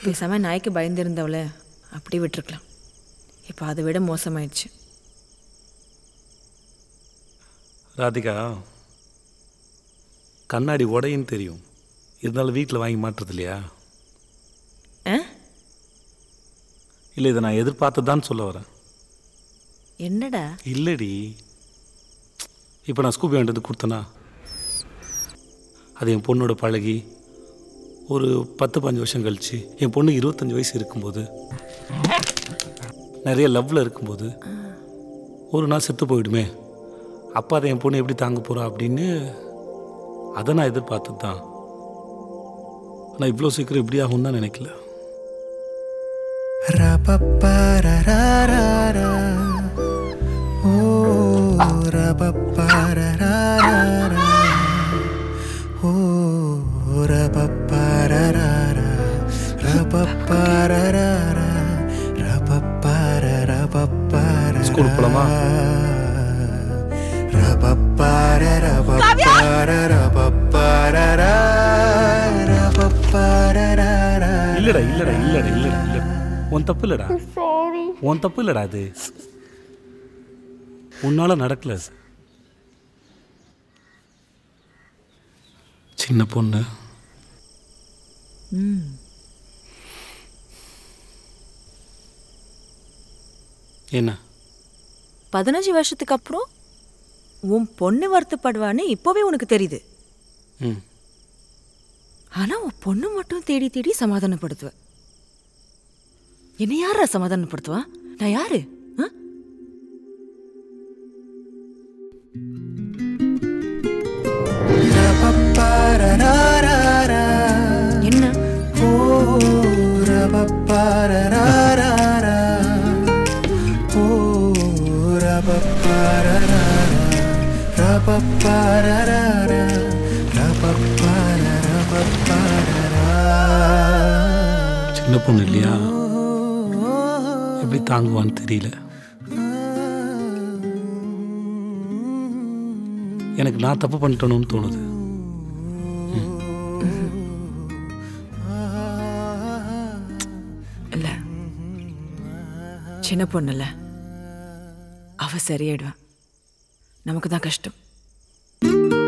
பேசாமல் நாய்க்கு பயந்துருந்தவளை அப்படி விட்டுருக்கலாம் இப்போ அதை விட மோசமாயிடுச்சு ராதிகா கண்ணாடி உடையின்னு தெரியும் இருந்தாலும் வீட்டில் வாங்கி மாட்டுறது இல்லையா ஆ இல்லை இதை நான் எதிர்பார்த்ததான்னு சொல்ல வரேன் என்னடா இல்லடி இப்போ நான் ஸ்கூபி வாங்கிட்டு வந்து கொடுத்தேனா அது என் பொண்ணோட பழகி ஒரு பத்து பதினஞ்சு வருஷம் கழிச்சு என் பொண்ணு இருபத்தஞ்சி வயசு இருக்கும்போது நிறைய லவ்வில் இருக்கும்போது ஒரு நாள் செத்து போயிடுமே அப்பா அதை என் பொண்ணு எப்படி தாங்க போகிறா அப்படின்னு அதை நான் எதிர்பார்த்தது தான் ஆனால் இவ்வளோ சீக்கிரம் இப்படி ஆகும்னு தான் நினைக்கல Ra-pa-pa-ra-ra-ra-ra. Oh, ra-pa-pa-ra-ra-ra-ra. Oh, ra-pa-pa-ra-ra-ra. Ra-pa-pa-ra-ra-ra. Ra-pa-pa-ra-ra-pa-pa-ra-ra. School போலாமா Ra-pa-pa-ra-ra-pa-pa-ra-ra-pa-pa-ra-ra. Ra-pa-pa-ra-ra-ra. இல்லடா இல்லடா இல்லடா இல்லடா இல்ல உன் தப்பு இல்லடா உன் தப்பு இல்லடா அது உன்னால நடக்கல அது. சின்ன பொண்ணு ம் என்ன பதினஞ்சு வருஷத்துக்கு அப்புறம் உன் பொண்ணு வருத்தப்படுவான்னு இப்போவே உனக்கு தெரியுது ம் ஆனா உன் பொண்ணு மட்டும் தேடி தேடி சமாதானப்படுத்துவ என்ன யாரா சமாதானப்படுத்துவா நான் யாரு ஆ? Ra-pa-pa-ra-ra-ra-ra. என்ன Oh, ra-pa-pa-ra-ra-ra-ra. Oh, ra-pa-pa-ra-ra-ra. Ra-pa-pa-ra-ra-ra. Ra-pa-pa-ra-ra-pa-pa-ra-ra. சின்ன பொண்ணு இல்லையா எப்படி தாங்குவான்னு தெரியல எனக்கு நான் தப்பு பண்ணிட்டணும்னு தோணுது இல்ல சின்ன பொண்ணுல அவ சரியாயிடுவா நமக்கு தான் கஷ்டம்